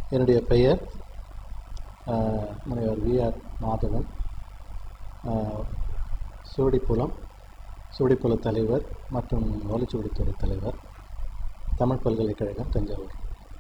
என்னுடைய பெயர் ஆஹ், முனைவர் வி ஆர் மாதவன் ஆஹ், சூடிப்புலம் சூடிப்புல தலைவர் மற்றும் ஓலைச்சுவடித்துறை தலைவர் தமிழ் பல்கலைக்கழகம் தஞ்சாவூர்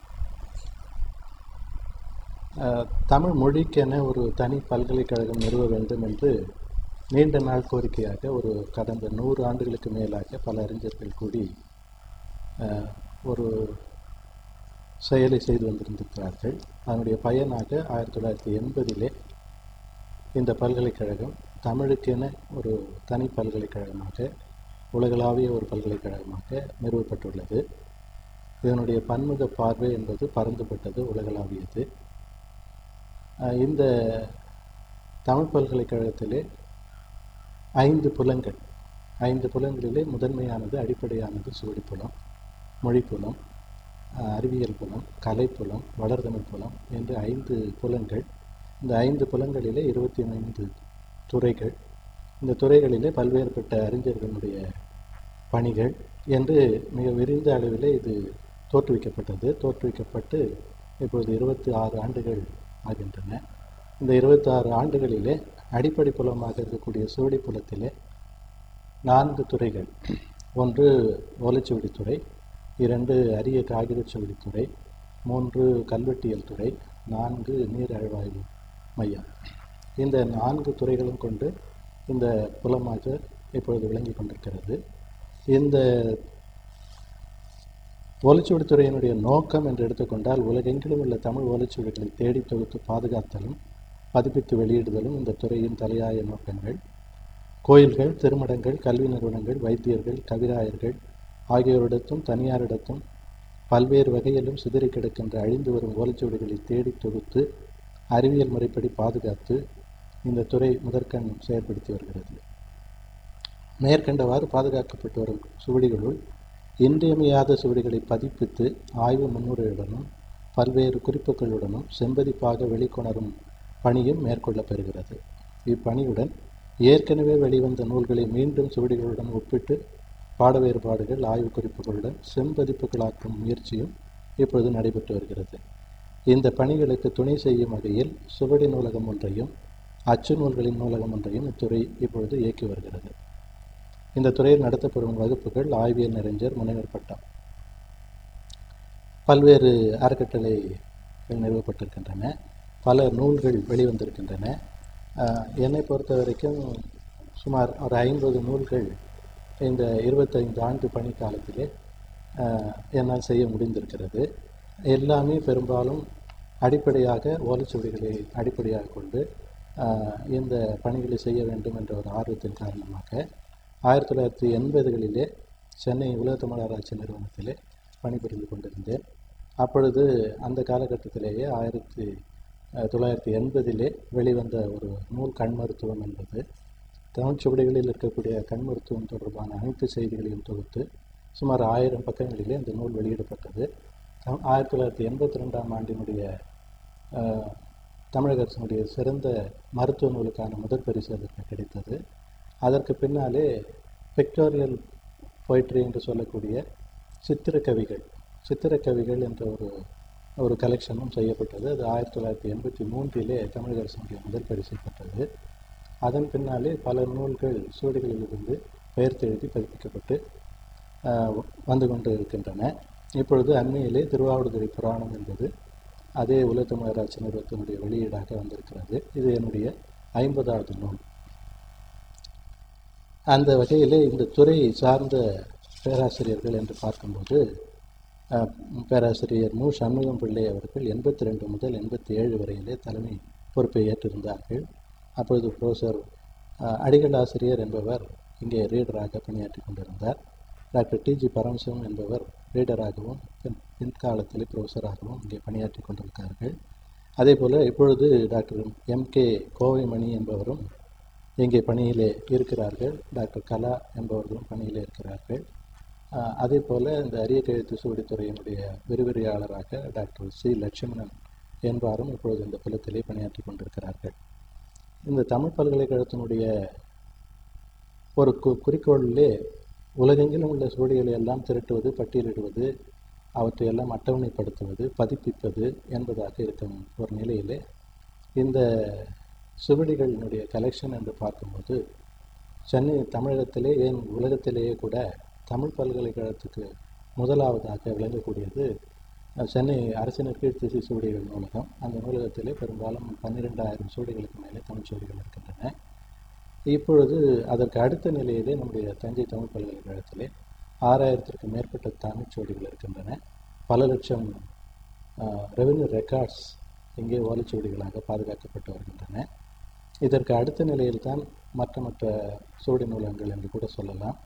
ஆஹ், தமிழ் மொழிக்கென ஒரு தனி பல்கலைக்கழகம் நிறுவ வேண்டும் என்று நீண்ட நாள் கோரிக்கையாக ஒரு கடந்த நூறு ஆண்டுகளுக்கு மேலாக பல அறிஞர்கள் கூடி ஆஹ், ஒரு செயலை செய்து வந்திருந்திருக்கிறார்கள் அதனுடைய பயனாக ஆயிரத்தி தொள்ளாயிரத்தி எண்பதிலே இந்த பல்கலைக்கழகம் தமிழுக்கென ஒரு தனி பல்கலைக்கழகமாக உலகளாவிய ஒரு பல்கலைக்கழகமாக நிறுவப்பட்டுள்ளது இதனுடைய பன்முக பார்வை என்பது பரந்துபட்டது உலகளாவியது அஹ் இந்த தமிழ் பல்கலைக்கழகத்திலே ஐந்து புலங்கள் ஐந்து புலங்களிலே முதன்மையானது அடிப்படையானது சுவடிப்புலம் மொழிப்புலம் அஹ் அறிவியல் புலம் கலைப்புலம் வளர்தமிழ் புலம் என்று ஐந்து புலங்கள் இந்த ஐந்து புலங்களிலே இருபத்தி ஐந்து துறைகள் இந்த துறைகளிலே பல்வேறுபட்ட அறிஞர்களுடைய பணிகள் என்று மிக விரிந்த அளவிலே இது தோற்றுவிக்கப்பட்டது தோற்றுவிக்கப்பட்டு இப்பொழுது இருபத்தி ஆறு ஆண்டுகள் ஆகின்றன இந்த இருபத்தி ஆறு ஆண்டுகளிலே அடிப்படை புலமாக இருக்கக்கூடிய சுவடி புலத்திலே நான்கு துறைகள் ஒன்று ஓலைச்சுவடித்துறை இரண்டு அரிய காகிதச் சுவடித்துறை மூன்று கல்வெட்டியல் துறை நான்கு நீர் அழ்வாய்வு மையம் இந்த நான்கு துறைகளும் கொண்டு இந்த புலமாக இப்பொழுது விளங்கி கொண்டிருக்கிறது இந்த ஓலைச்சுவடித்துறையினுடைய நோக்கம் என்று எடுத்துக்கொண்டால் உலகெங்கிலும் உள்ள தமிழ் ஓலைச்சுவடிகளை தேடி தொகுத்து பாதுகாத்தலும் பதிப்பித்து வெளியிடுதலும் இந்த துறையின் தலையாய நோக்கங்கள் கோயில்கள் திருமடங்கள் கல்வி நிறுவனங்கள் வைத்தியர்கள் கவிராயர்கள் ஆகியோரிடத்தும் தனியாரிடத்தும் பல்வேறு வகையிலும் சிதறி கிடக்கின்ற அழிந்து வரும் ஓலைச்சுவடிகளை தேடி தொகுத்து அறிவியல் முறைப்படி பாதுகாத்து இந்த துறை முதற்கண் செயற்படுத்தி வருகிறது மேற்கண்டவாறு பாதுகாக்கப்பட்டு வரும் சுவடிகளுள் இன்றியமையாத சுவடிகளை பதிப்பித்து ஆய்வு முன்னுரையுடனும் பல்வேறு குறிப்புகளுடனும் செம்பதிப்பாக வெளிக்கொணரும் பணியும் மேற்கொள்ளப்பெறுகிறது இப்பணியுடன் ஏற்கனவே வெளிவந்த நூல்களை மீண்டும் சுவடிகளுடன் ஒப்பிட்டு பாட வேறுபாடுகள் ஆய்வு குறிப்புகளுடன் செம்பதிப்புகளாக்கும் முயற்சியும் இப்பொழுது நடைபெற்று வருகிறது இந்த பணிகளுக்கு துணை செய்யும் வகையில் சுவடி நூலகம் ஒன்றையும் அச்சு நூல்களின் நூலகம் ஒன்றையும் இத்துறை இப்பொழுது இயக்கி வருகிறது இந்த துறையில் நடத்தப்படும் வகுப்புகள் ஆய்வியல் நிறைஞர் முனைவர் பட்டம் பல்வேறு அறக்கட்டளைகள் நிறுவப்பட்டிருக்கின்றன பல நூல்கள் வெளிவந்திருக்கின்றன ஆஹ் என்னை பொறுத்த வரைக்கும் சுமார் ஒரு ஐம்பது நூல்கள் இந்த இருபத்தைந்து ஆண்டு பணி காலத்திலே ஆஹ் என்னால் செய்ய முடிந்திருக்கிறது எல்லாமே பெரும்பாலும் அடிப்படையாக ஓலைச்சுவடிகளை அடிப்படையாக கொண்டு ஆஹ் இந்த பணிகளை செய்ய வேண்டும் என்ற ஒரு ஆர்வத்தின் காரணமாக ஆயிரத்தி தொள்ளாயிரத்தி எண்பதுகளிலே சென்னை உலக தமிழ் ஆராய்ச்சி நிறுவனத்திலே பணிபுரிந்து கொண்டிருந்தேன் அப்பொழுது அந்த காலகட்டத்திலேயே ஆயிரத்தி அஹ், தொள்ளாயிரத்தி எண்பதிலே வெளிவந்த ஒரு நூல் கண் மருத்துவம் என்பது தமிழ் சுவடிகளில் இருக்கக்கூடிய கண் மருத்துவம் தொடர்பான அனைத்து செய்திகளையும் தொகுத்து சுமார் ஆயிரம் பக்கங்களிலே அந்த நூல் வெளியிடப்பட்டது தம்- ஆயிரத்தி தொள்ளாயிரத்தி எண்பத்தி ரெண்டாம் ஆண்டினுடைய அஹ், தமிழக அரசினுடைய சிறந்த மருத்துவ நூலுக்கான முதற் பரிசு அதற்கு கிடைத்தது அதற்கு பின்னாலே பிக்டோரியல் பொய்ட்ரி என்று சொல்லக்கூடிய சித்திரக்கவிகள் சித்திரக்கவிகள் என்ற ஒரு ஒரு கலெக்ஷனும் செய்யப்பட்டது அது ஆயிரத்தி தொள்ளாயிரத்தி எண்பத்தி மூன்றிலே தமிழக அரசினுடைய முதல் பரிசு பெற்றது அதன் பின்னாலே பல நூல்கள் சுவடிகளிலிருந்து பெயர்த்தெழுதி பதிப்பிக்கப்பட்டு ஆஹ், வந்து கொண்டு இருக்கின்றன இப்பொழுது அண்மையிலே திருவாவடுதுறை புராணம் என்பது அதே உலக தமிழராட்சி நிறுவனத்தினுடைய வெளியீடாக வந்திருக்கிறது இது என்னுடைய ஐம்பதாவது நூல் அந்த வகையிலே இந்த துறை சார்ந்த பேராசிரியர்கள் என்று பார்க்கும்போது அஹ், பேராசிரியர் மு சண்முகம் பிள்ளை அவர்கள் எண்பத்தி ரெண்டு முதல் எண்பத்தி ஏழு வரையிலே தலைமை பொறுப்பை ஏற்றிருந்தார்கள் அப்பொழுது ப்ரொஃபஸர் அஹ், அடிகள் ஆசிரியர் என்பவர் இங்கே ரீடராக பணியாற்றி கொண்டிருந்தார் டாக்டர் டிஜி பரமசிவம் என்பவர் ரீடராகவும் பின் பின்காலத்தில் ப்ரொஃபஸராகவும் இங்கே பணியாற்றி கொண்டிருக்கிறார்கள் அதே போல் இப்பொழுது டாக்டர் எம்கே கோவைமணி என்பவரும் இங்கே பணியிலே இருக்கிறார்கள் டாக்டர் கலா என்பவர்களும் பணியிலே இருக்கிறார்கள் ஆஹ் அதே போல் இந்த அரிய கழுத்து சுவடித்துறையினுடைய விரிவுரையாளராக டாக்டர் சி லட்சுமணன் என்பாரும் இப்பொழுது இந்த புலத்திலே பணியாற்றி கொண்டிருக்கிறார்கள் இந்த தமிழ் பல்கலைக்கழகத்தினுடைய ஒரு கு குறிக்கோளிலே உலகெங்கிலும் உள்ள சுவடிகளை எல்லாம் திரட்டுவது பட்டியலிடுவது அவற்றையெல்லாம் அட்டவணைப்படுத்துவது பதிப்பிப்பது என்பதாக இருக்கும் ஒரு நிலையிலே இந்த சுவடிகளினுடைய கலெக்ஷன் என்று பார்க்கும்போது சென்னை தமிழகத்திலே ஏன் உலகத்திலேயே கூட தமிழ் பல்கலைக்கழகத்துக்கு முதலாவதாக விளங்கக்கூடியது அஹ், சென்னை அரசினர் கீர்த்திசை சுவடிகள் நூலகம் அந்த நூலகத்திலே பெரும்பாலும் பன்னிரெண்டாயிரம் சுவடிகளுக்கு மேலே தமிழ் சுவடிகள் இருக்கின்றன இப்பொழுது அதற்கு அடுத்த நிலையிலே நம்முடைய தஞ்சை தமிழ் பல்கலைக்கழகத்திலே ஆறாயிரத்திற்கு மேற்பட்ட தமிழ் சுவடிகள் இருக்கின்றன பல லட்சம் ரெவென்யூ ரெக்கார்ட்ஸ் இங்கே ஓலைச்சுவடிகளாக பாதுகாக்கப்பட்டு வருகின்றன இதற்கு அடுத்த நிலையில்தான் மற்ற மற்ற சுவடி நூலகங்கள் என்று கூட சொல்லலாம்